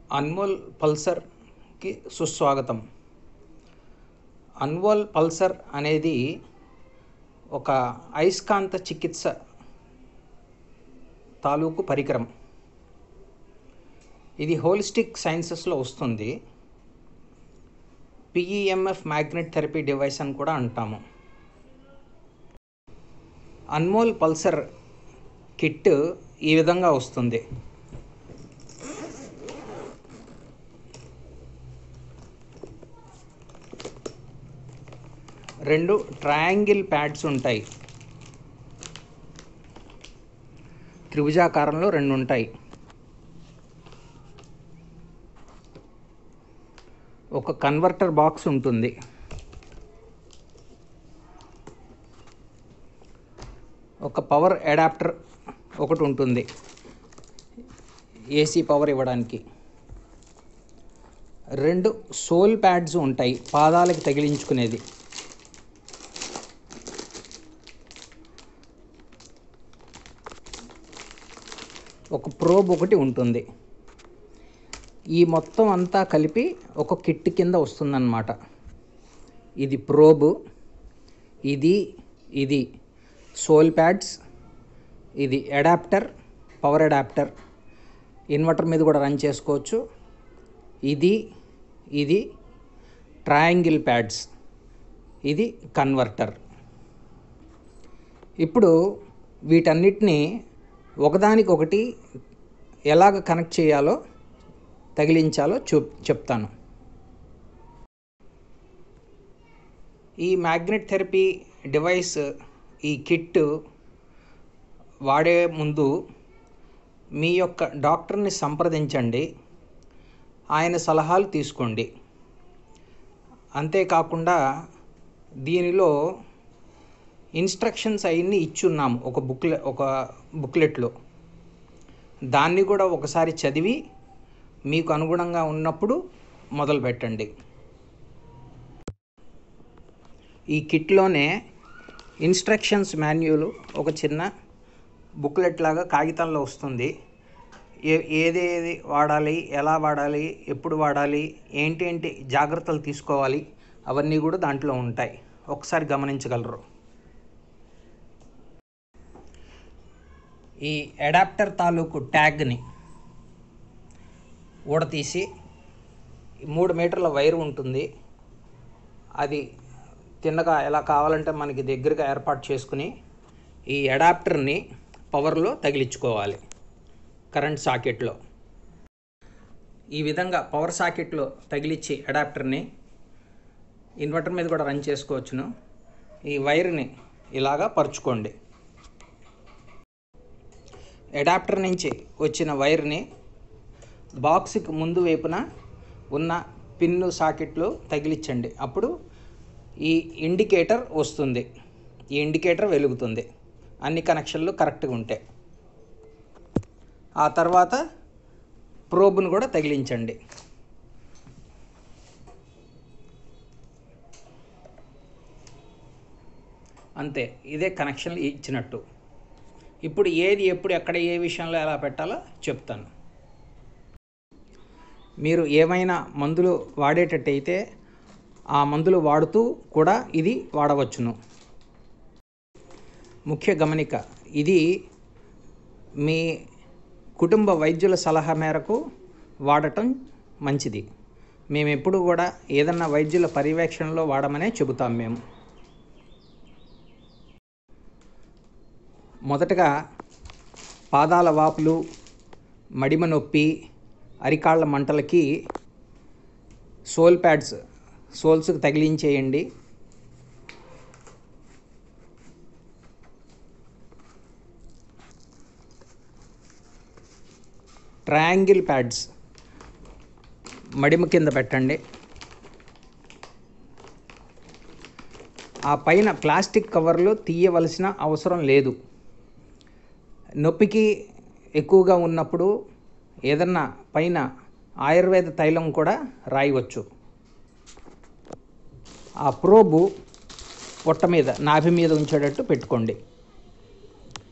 అన్మోల్ పల్సర్కి సుస్వాగతం అన్మోల్ పల్సర్ అనేది ఒక అయస్కాంత చికిత్స తాలూకు పరికరం ఇది హోలిస్టిక్ సైన్సెస్లో వస్తుంది పిఈఎంఎఫ్ మ్యాగ్నెట్ థెరపీ డివైస్ అని కూడా అంటాము అన్మోల్ పల్సర్ కిట్ ఈ విధంగా వస్తుంది రెండు ట్రయాంగిల్ ప్యాడ్స్ ఉంటాయి త్రిభుజాకారంలో రెండు ఉంటాయి ఒక కన్వర్టర్ బాక్స్ ఉంటుంది ఒక పవర్ అడాప్టర్ ఒకటి ఉంటుంది ఏసీ పవర్ ఇవ్వడానికి రెండు సోల్ ప్యాడ్స్ ఉంటాయి పాదాలకి తగిలించుకునేది ఒక ప్రోబ్ ఒకటి ఉంటుంది ఈ మొత్తం అంతా కలిపి ఒక కిట్ కింద వస్తుందన్నమాట ఇది ప్రోబ్ ఇది ఇది సోల్ ప్యాడ్స్ ఇది అడాప్టర్ పవర్ అడాప్టర్ ఇన్వర్టర్ మీద కూడా రన్ చేసుకోవచ్చు ఇది ఇది ట్రయాంగిల్ ప్యాడ్స్ ఇది కన్వర్టర్ ఇప్పుడు వీటన్నిటిని ఒకదానికొకటి ఎలాగ కనెక్ట్ చేయాలో తగిలించాలో చూ చెప్తాను ఈ మ్యాగ్నెట్ థెరపీ డివైస్ ఈ కిట్ వాడే ముందు మీ యొక్క డాక్టర్ని సంప్రదించండి ఆయన సలహాలు తీసుకోండి అంతేకాకుండా దీనిలో ఇన్స్ట్రక్షన్స్ అవన్నీ ఇచ్చున్నాము ఒక బుక్లె ఒక బుక్లెట్లో దాన్ని కూడా ఒకసారి చదివి మీకు అనుగుణంగా ఉన్నప్పుడు మొదలు పెట్టండి ఈ కిట్లోనే ఇన్స్ట్రక్షన్స్ మాన్యువల్ ఒక చిన్న బుక్లెట్ లాగా కాగితంలో వస్తుంది ఏ ఏది ఏది వాడాలి ఎలా వాడాలి ఎప్పుడు వాడాలి ఏంటేంటి జాగ్రత్తలు తీసుకోవాలి అవన్నీ కూడా దాంట్లో ఉంటాయి ఒకసారి గమనించగలరు ఈ అడాప్టర్ తాలూకు ట్యాగ్ని ఊడతీసి మూడు మీటర్ల వైర్ ఉంటుంది అది తిన్నగా ఎలా కావాలంటే మనకి దగ్గరగా ఏర్పాటు చేసుకుని ఈ అడాప్టర్ని పవర్లో తగిలించుకోవాలి కరెంట్ సాకెట్లో ఈ విధంగా పవర్ సాకెట్లో తగిలించి అడాప్టర్ని ఇన్వర్టర్ మీద కూడా రన్ చేసుకోవచ్చును ఈ వైర్ని ఇలాగా పరుచుకోండి అడాప్టర్ నుంచి వచ్చిన వైర్ని బాక్స్కి ముందు వైపున ఉన్న పిన్ను సాకెట్లో తగిలించండి అప్పుడు ఈ ఇండికేటర్ వస్తుంది ఈ ఇండికేటర్ వెలుగుతుంది అన్ని కనెక్షన్లు కరెక్ట్గా ఉంటాయి ఆ తర్వాత ప్రోబ్ను కూడా తగిలించండి అంతే ఇదే కనెక్షన్లు ఇచ్చినట్టు ఇప్పుడు ఏది ఎప్పుడు ఎక్కడ ఏ విషయంలో ఎలా పెట్టాలో చెప్తాను మీరు ఏమైనా మందులు వాడేటట్టయితే ఆ మందులు వాడుతూ కూడా ఇది వాడవచ్చును ముఖ్య గమనిక ఇది మీ కుటుంబ వైద్యుల సలహా మేరకు వాడటం మంచిది మేము ఎప్పుడు కూడా ఏదన్నా వైద్యుల పర్యవేక్షణలో వాడమనే చెబుతాం మేము మొదటగా పాదాల వాపులు మడిమ నొప్పి అరికాళ్ళ మంటలకి సోల్ ప్యాడ్స్ సోల్స్కి తగిలించేయండి ట్రయాంగిల్ ప్యాడ్స్ మడిమ కింద పెట్టండి ఆ పైన ప్లాస్టిక్ కవర్లు తీయవలసిన అవసరం లేదు నొప్పికి ఎక్కువగా ఉన్నప్పుడు ఏదన్నా పైన ఆయుర్వేద తైలం కూడా రాయవచ్చు ఆ ప్రోబు పొట్ట మీద నాభి మీద ఉంచేటట్టు పెట్టుకోండి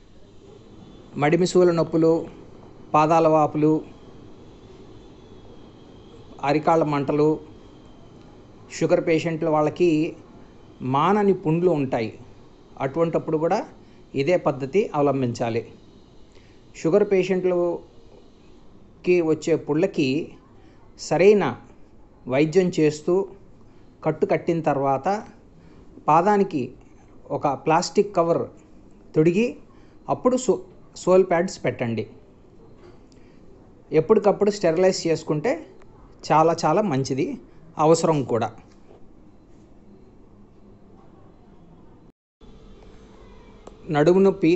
మడిమిసూల నొప్పులు పాదాల వాపులు అరికాళ్ళ మంటలు షుగర్ పేషెంట్ల వాళ్ళకి మానని పుండ్లు ఉంటాయి అటువంటప్పుడు కూడా ఇదే పద్ధతి అవలంబించాలి షుగర్ పేషెంట్లుకి వచ్చే పుళ్ళకి సరైన వైద్యం చేస్తూ కట్టు కట్టిన తర్వాత పాదానికి ఒక ప్లాస్టిక్ కవర్ తొడిగి అప్పుడు సో సోల్ ప్యాడ్స్ పెట్టండి ఎప్పటికప్పుడు స్టెరిలైజ్ చేసుకుంటే చాలా చాలా మంచిది అవసరం కూడా నడుము నొప్పి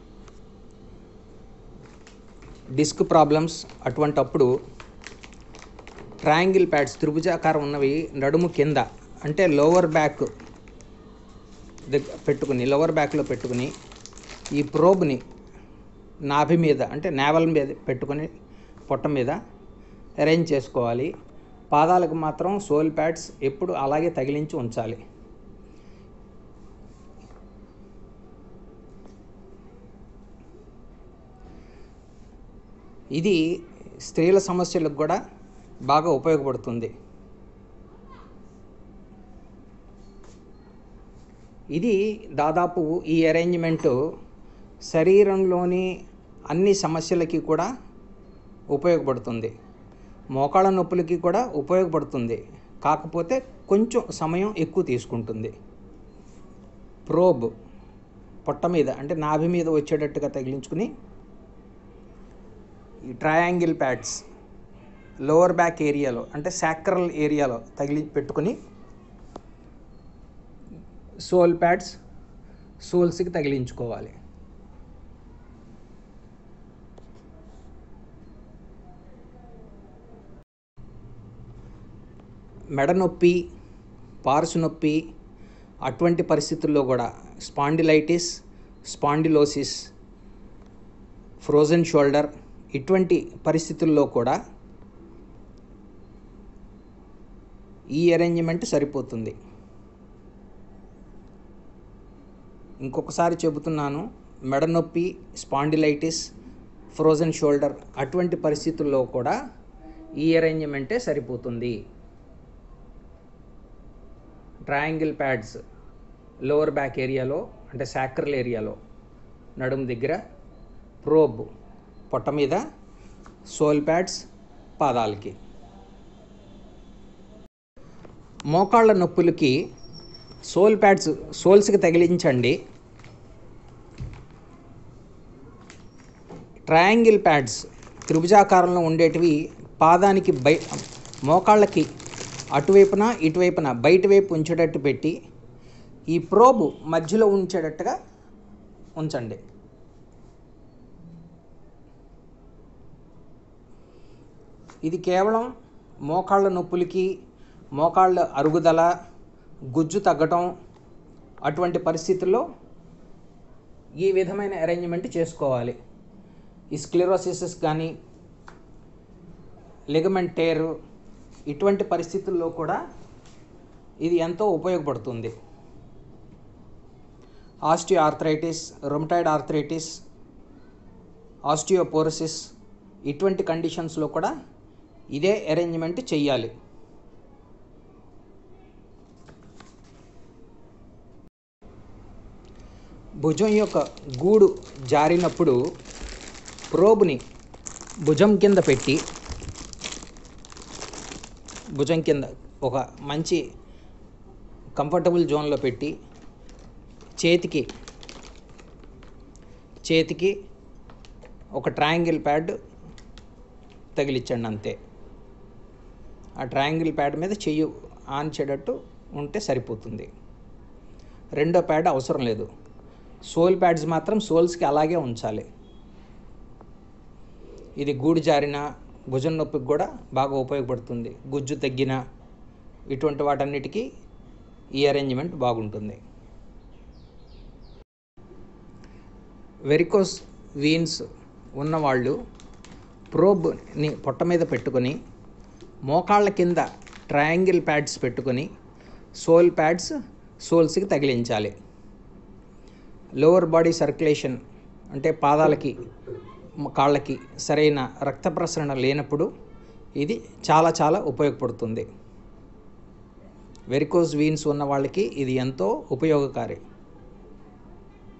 డిస్క్ ప్రాబ్లమ్స్ అటువంటప్పుడు ట్రయాంగిల్ ప్యాడ్స్ త్రిభుజాకారం ఉన్నవి నడుము కింద అంటే లోవర్ బ్యాక్ దగ్గర పెట్టుకుని లోవర్ బ్యాక్లో పెట్టుకుని ఈ ప్రోబ్ని నాభి మీద అంటే నేవల్ మీద పెట్టుకొని పొట్ట మీద అరేంజ్ చేసుకోవాలి పాదాలకు మాత్రం సోల్ ప్యాడ్స్ ఎప్పుడు అలాగే తగిలించి ఉంచాలి ఇది స్త్రీల సమస్యలకు కూడా బాగా ఉపయోగపడుతుంది ఇది దాదాపు ఈ అరేంజ్మెంటు శరీరంలోని అన్ని సమస్యలకి కూడా ఉపయోగపడుతుంది మోకాళ్ళ నొప్పులకి కూడా ఉపయోగపడుతుంది కాకపోతే కొంచెం సమయం ఎక్కువ తీసుకుంటుంది ప్రోబ్ పొట్ట మీద అంటే నాభి మీద వచ్చేటట్టుగా తగిలించుకుని ఈ ట్రయాంగిల్ ప్యాడ్స్ లోవర్ బ్యాక్ ఏరియాలో అంటే సాక్రల్ ఏరియాలో తగిలి పెట్టుకుని సోల్ ప్యాడ్స్ సోల్స్కి తగిలించుకోవాలి మెడ నొప్పి పార్సు నొప్పి అటువంటి పరిస్థితుల్లో కూడా స్పాండిలైటిస్ స్పాండిలోసిస్ ఫ్రోజన్ షోల్డర్ ఇటువంటి పరిస్థితుల్లో కూడా ఈ అరేంజ్మెంట్ సరిపోతుంది ఇంకొకసారి చెబుతున్నాను మెడ నొప్పి స్పాండిలైటిస్ ఫ్రోజన్ షోల్డర్ అటువంటి పరిస్థితుల్లో కూడా ఈ అరేంజ్మెంటే సరిపోతుంది ట్రయాంగిల్ ప్యాడ్స్ లోవర్ బ్యాక్ ఏరియాలో అంటే సాక్రల్ ఏరియాలో నడుము దగ్గర ప్రోబ్ పొట్ట మీద సోల్ ప్యాడ్స్ పాదాలకి మోకాళ్ళ నొప్పులకి సోల్ ప్యాడ్స్ సోల్స్కి తగిలించండి ట్రయాంగిల్ ప్యాడ్స్ త్రిభుజాకారంలో ఉండేటివి పాదానికి బై మోకాళ్ళకి అటువైపున ఇటువైపున బయట వైపు ఉంచేటట్టు పెట్టి ఈ ప్రోబు మధ్యలో ఉంచేటట్టుగా ఉంచండి ఇది కేవలం మోకాళ్ళ నొప్పులకి మోకాళ్ళ అరుగుదల గుజ్జు తగ్గటం అటువంటి పరిస్థితుల్లో ఈ విధమైన అరేంజ్మెంట్ చేసుకోవాలి ఈ స్క్లిరోసిస్ కానీ లిగమెంట్ టేరు ఇటువంటి పరిస్థితుల్లో కూడా ఇది ఎంతో ఉపయోగపడుతుంది osteoarthritis rheumatoid arthritis osteoporosis ఇటువంటి కండిషన్స్లో కూడా ఇదే అరేంజ్మెంట్ చెయ్యాలి భుజం యొక్క గూడు జారినప్పుడు ప్రోబ్ని భుజం కింద పెట్టి భుజం కింద ఒక మంచి కంఫర్టబుల్ జోన్లో పెట్టి చేతికి చేతికి ఒక ట్రయాంగిల్ ప్యాడ్ తగిలించండి అంతే ఆ ట్రయాంగిల్ ప్యాడ్ మీద చెయ్యి ఆన్చేటట్టు ఉంటే సరిపోతుంది రెండో ప్యాడ్ అవసరం లేదు సోల్ ప్యాడ్స్ మాత్రం సోల్స్కి అలాగే ఉంచాలి ఇది గూడు జారిన భుజం నొప్పికి కూడా బాగా ఉపయోగపడుతుంది గుజ్జు తగ్గిన ఇటువంటి వాటన్నిటికీ ఈ అరేంజ్మెంట్ బాగుంటుంది వెరికోస్ వీన్స్ ఉన్నవాళ్ళు ప్రోబ్ని పొట్ట మీద పెట్టుకొని మోకాళ్ళ కింద ట్రయాంగిల్ ప్యాడ్స్ పెట్టుకొని సోల్ ప్యాడ్స్ సోల్స్కి తగిలించాలి లోవర్ బాడీ సర్క్యులేషన్ అంటే పాదాలకి కాళ్ళకి సరైన రక్త ప్రసరణ లేనప్పుడు ఇది చాలా చాలా ఉపయోగపడుతుంది వెరికోజ్ వీన్స్ ఉన్న వాళ్ళకి ఇది ఎంతో ఉపయోగకారి